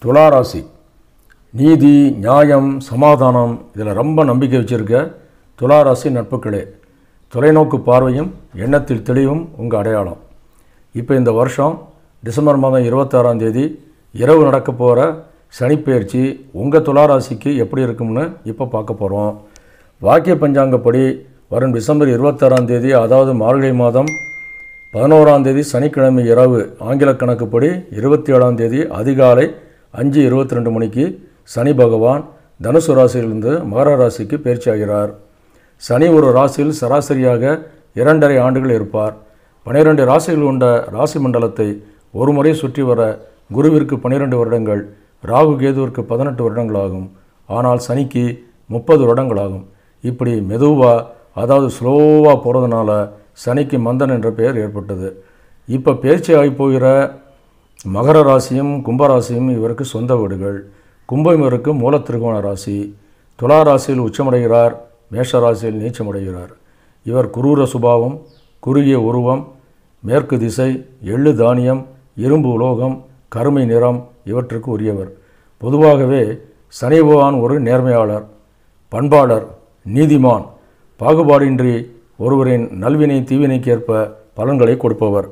துலா ராசி நீதி நியாயம் சமாதானம் இதில் ரொம்ப நம்பிக்கை வச்சுருக்க துலா ராசி நட்புகளே தொலைநோக்கு பார்வையும் எண்ணத்தில் தெளிவும் உங்கள் அடையாளம் இப்போ இந்த வருஷம் டிசம்பர் மாதம் இருபத்தாறாம் தேதி இரவு நடக்க போகிற சனிப்பெயர்ச்சி உங்கள் துலா ராசிக்கு எப்படி இருக்கும்னு இப்போ பார்க்க போகிறோம் வாக்கிய பஞ்சாங்கப்படி வரும் டிசம்பர் இருபத்தாறாம் தேதி அதாவது மார்கழி மாதம் பதினோராம் தேதி சனிக்கிழமை இரவு ஆங்கில கணக்குப்படி இருபத்தி ஏழாம் தேதி அதிகாலை அஞ்சு இருபத்தி ரெண்டு மணிக்கு சனி பகவான் தனுசு ராசியிலிருந்து மகர ராசிக்கு பயிற்சியாகிறார் சனி ஒரு ராசியில் சராசரியாக இரண்டரை ஆண்டுகள் இருப்பார் பனிரெண்டு ராசிகள் கொண்ட ராசி மண்டலத்தை ஒரு முறை சுற்றி வர குருவிற்கு பன்னிரெண்டு வருடங்கள் ராகு கேதுவிற்கு பதினெட்டு வருடங்களாகும் ஆனால் சனிக்கு முப்பது வருடங்களாகும் இப்படி மெதுவாக அதாவது ஸ்லோவாக போகிறதுனால சனிக்கு மந்தன் என்ற பெயர் ஏற்பட்டது இப்போ பேச்சு ஆகி போகிற மகர ராசியும் கும்பராசியும் இவருக்கு சொந்த வீடுகள் கும்பம் இவருக்கு மூலத்திருகோண ராசி துலா ராசியில் உச்சமடைகிறார் மேஷ ராசியில் நீச்சமடைகிறார் இவர் குரூர சுபாவம் குறுகிய உருவம் மேற்கு திசை எள்ளு தானியம் இரும்பு உலோகம் கருமை நிறம் இவற்றுக்கு உரியவர் பொதுவாகவே சனி பகவான் ஒரு நேர்மையாளர் பண்பாளர் நீதிமான் பாகுபாடின்றி ஒருவரின் நல்வினை தீவினைக்கேற்ப பலன்களை கொடுப்பவர்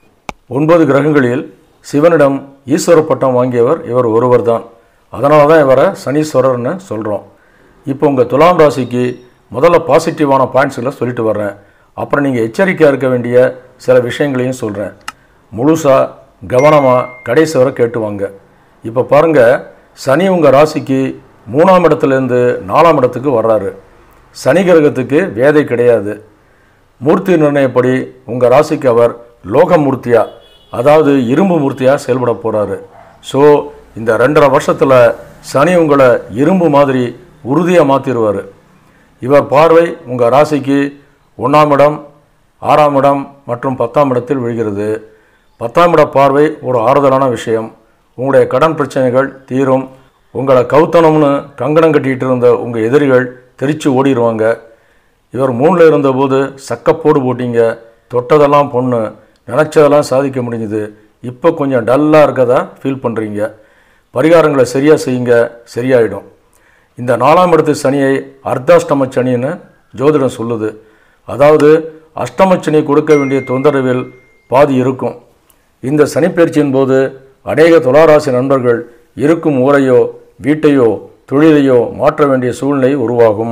ஒன்பது கிரகங்களில் சிவனிடம் ஈஸ்வர பட்டம் வாங்கியவர் இவர் ஒருவர்தான் அதனால தான் இவரை சனீஸ்வரர்னு சொல்கிறோம் இப்போ உங்கள் துலாம் ராசிக்கு முதல்ல பாசிட்டிவான பாயிண்ட்ஸில் சொல்லிட்டு வர்றேன் அப்புறம் நீங்கள் எச்சரிக்கையாக இருக்க வேண்டிய சில விஷயங்களையும் சொல்கிறேன் முழுசாக கவனமாக கடைசி வரை கேட்டு வாங்க இப்போ பாருங்கள் சனி உங்கள் ராசிக்கு மூணாம் இடத்துலேருந்து நாலாம் இடத்துக்கு வர்றாரு சனி கிரகத்துக்கு வேதை கிடையாது மூர்த்தி நிர்ணயப்படி உங்கள் ராசிக்கு அவர் லோகமூர்த்தியா அதாவது இரும்பு மூர்த்தியாக செயல்பட போகிறாரு ஸோ இந்த ரெண்டரை வருஷத்தில் சனி உங்களை இரும்பு மாதிரி உறுதியாக மாற்றிடுவார் இவர் பார்வை உங்கள் ராசிக்கு ஒன்றாம் இடம் ஆறாம் இடம் மற்றும் பத்தாம் இடத்தில் விழுகிறது பத்தாம் இட பார்வை ஒரு ஆறுதலான விஷயம் உங்களுடைய கடன் பிரச்சனைகள் தீரும் உங்களை கவுத்தணும்னு கங்கணம் கட்டிகிட்டு இருந்த உங்கள் எதிரிகள் தெரிச்சு ஓடிடுவாங்க இவர் மூணில் இருந்தபோது சக்கப்போடு போட்டீங்க தொட்டதெல்லாம் பொண்ணு நினச்சதெல்லாம் சாதிக்க முடிஞ்சுது இப்போ கொஞ்சம் டல்லாக இருக்கதா ஃபீல் பண்ணுறீங்க பரிகாரங்களை சரியாக செய்யுங்க சரியாயிடும் இந்த நாலாம் இடத்து சனியை அர்த்தாஷ்டம சனின்னு ஜோதிடம் சொல்லுது அதாவது அஷ்டம சனி கொடுக்க வேண்டிய தொந்தரவில் பாதி இருக்கும் இந்த சனிப்பயிற்சியின் போது அநேக துளாராசி நண்பர்கள் இருக்கும் ஊரையோ வீட்டையோ தொழிலையோ மாற்ற வேண்டிய சூழ்நிலை உருவாகும்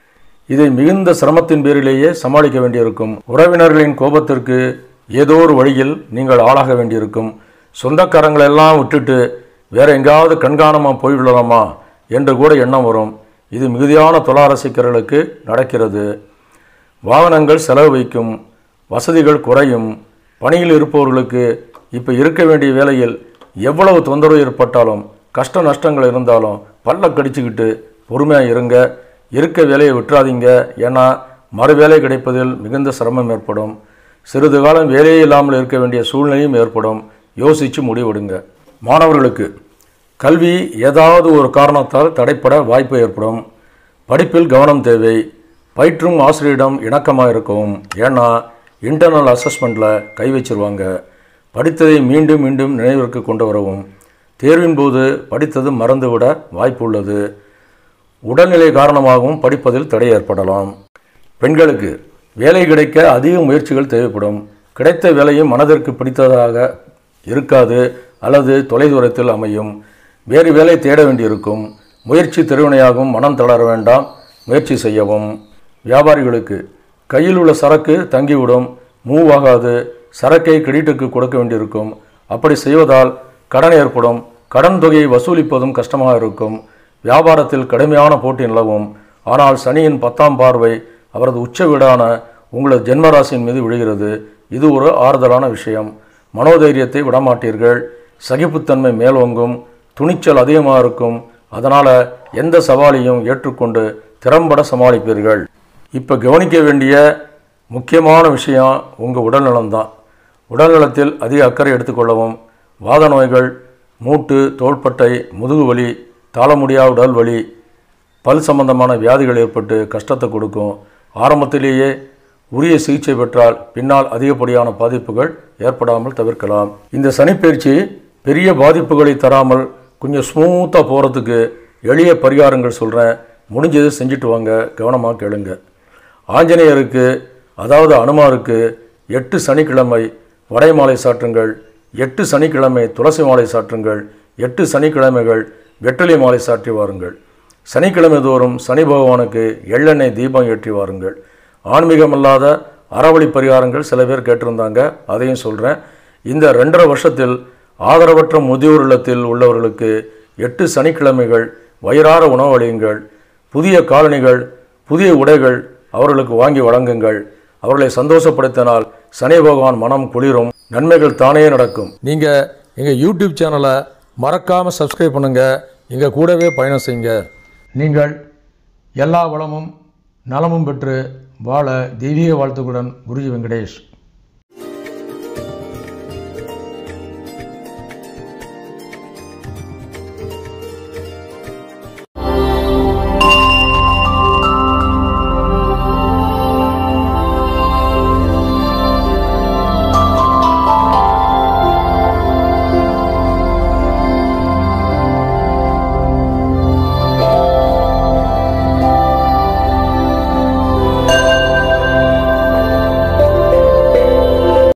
இதை மிகுந்த சிரமத்தின் பேரிலேயே சமாளிக்க வேண்டியிருக்கும் உறவினர்களின் கோபத்திற்கு ஏதோ ஒரு வழியில் நீங்கள் ஆளாக வேண்டியிருக்கும் சொந்தக்காரங்களெல்லாம் விட்டுட்டு வேற எங்காவது கண்காணமாக போய்விடலாமா என்று கூட எண்ணம் வரும் இது மிகுதியான துளாரசிக்கர்களுக்கு நடக்கிறது வாகனங்கள் செலவு வைக்கும் வசதிகள் குறையும் பணியில் இருப்பவர்களுக்கு இப்போ இருக்க வேண்டிய வேலையில் எவ்வளவு தொந்தரவு ஏற்பட்டாலும் கஷ்ட நஷ்டங்கள் இருந்தாலும் பல்ல கடிச்சுக்கிட்டு பொறுமையாக இருங்க இருக்க வேலையை விட்டுறாதீங்க ஏன்னா மறு வேலை கிடைப்பதில் மிகுந்த சிரமம் ஏற்படும் சிறிது காலம் வேலையே இல்லாமல் இருக்க வேண்டிய சூழ்நிலையும் ஏற்படும் யோசித்து முடிவெடுங்க மாணவர்களுக்கு கல்வி ஏதாவது ஒரு காரணத்தால் தடைப்பட வாய்ப்பு ஏற்படும் படிப்பில் கவனம் தேவை பயிற்றும் ஆசிரியரிடம் இணக்கமாக இருக்கவும் ஏன்னா இன்டர்னல் அசஸ்மெண்ட்டில் கை வச்சிருவாங்க படித்ததை மீண்டும் மீண்டும் நினைவிற்கு கொண்டு வரவும் தேர்வின் போது படித்தது மறந்துவிட வாய்ப்பு உள்ளது உடல்நிலை காரணமாகவும் படிப்பதில் தடை ஏற்படலாம் பெண்களுக்கு வேலை கிடைக்க அதிக முயற்சிகள் தேவைப்படும் கிடைத்த வேலையும் மனதிற்கு பிடித்ததாக இருக்காது அல்லது தொலைதூரத்தில் அமையும் வேறு வேலை தேட வேண்டியிருக்கும் முயற்சி திருவினையாகும் மனம் தளர வேண்டாம் முயற்சி செய்யவும் வியாபாரிகளுக்கு கையில் உள்ள சரக்கு தங்கிவிடும் மூவ் ஆகாது சரக்கை கிரெடிட்டுக்கு கொடுக்க வேண்டியிருக்கும் அப்படி செய்வதால் கடன் ஏற்படும் கடன் தொகையை வசூலிப்பதும் கஷ்டமாக இருக்கும் வியாபாரத்தில் கடுமையான போட்டி நிலவும் ஆனால் சனியின் பத்தாம் பார்வை அவரது உச்ச வீடான உங்களது ஜென்மராசியின் மீது விழுகிறது இது ஒரு ஆறுதலான விஷயம் மனோதைரியத்தை விடமாட்டீர்கள் சகிப்புத்தன்மை மேலோங்கும் துணிச்சல் அதிகமாக இருக்கும் அதனால் எந்த சவாலையும் ஏற்றுக்கொண்டு திறம்பட சமாளிப்பீர்கள் இப்போ கவனிக்க வேண்டிய முக்கியமான விஷயம் உங்கள் உடல்நலம்தான் உடல்நலத்தில் அதிக அக்கறை எடுத்துக்கொள்ளவும் வாத நோய்கள் மூட்டு தோள்பட்டை முதுகு வலி தாள முடியாத உடல் வலி பல் சம்பந்தமான வியாதிகள் ஏற்பட்டு கஷ்டத்தை கொடுக்கும் ஆரம்பத்திலேயே உரிய சிகிச்சை பெற்றால் பின்னால் அதிகப்படியான பாதிப்புகள் ஏற்படாமல் தவிர்க்கலாம் இந்த சனிப்பயிற்சி பெரிய பாதிப்புகளை தராமல் கொஞ்சம் ஸ்மூத்தாக போகிறதுக்கு எளிய பரிகாரங்கள் சொல்கிறேன் முடிஞ்சது செஞ்சுட்டு வாங்க கவனமாக கேளுங்க ஆஞ்சநேயருக்கு அதாவது அனுமாருக்கு எட்டு சனிக்கிழமை வடை மாலை சாற்றுங்கள் எட்டு சனிக்கிழமை துளசி மாலை சாற்றுங்கள் எட்டு சனிக்கிழமைகள் வெற்றிலை மாலை சாற்றி வாருங்கள் சனிக்கிழமை தோறும் சனி பகவானுக்கு எள்ளெண்ணெய் தீபம் ஏற்றி வாருங்கள் ஆன்மீகமல்லாத அறவழி பரிகாரங்கள் சில பேர் கேட்டிருந்தாங்க அதையும் சொல்கிறேன் இந்த ரெண்டரை வருஷத்தில் ஆதரவற்ற முதியோர் இல்லத்தில் உள்ளவர்களுக்கு எட்டு சனிக்கிழமைகள் வயிறார உணவளியுங்கள் புதிய காலணிகள் புதிய உடைகள் அவர்களுக்கு வாங்கி வழங்குங்கள் அவர்களை சந்தோஷப்படுத்தினால் சனி பகவான் மனம் குளிரும் நன்மைகள் தானே நடக்கும் நீங்கள் எங்கள் யூடியூப் சேனலை மறக்காமல் சப்ஸ்கிரைப் பண்ணுங்கள் எங்கள் கூடவே பயணம் செய்யுங்க நீங்கள் எல்லா வளமும் நலமும் பெற்று வாழ தெய்வீக வாழ்த்துக்களுடன் குருஜி வெங்கடேஷ்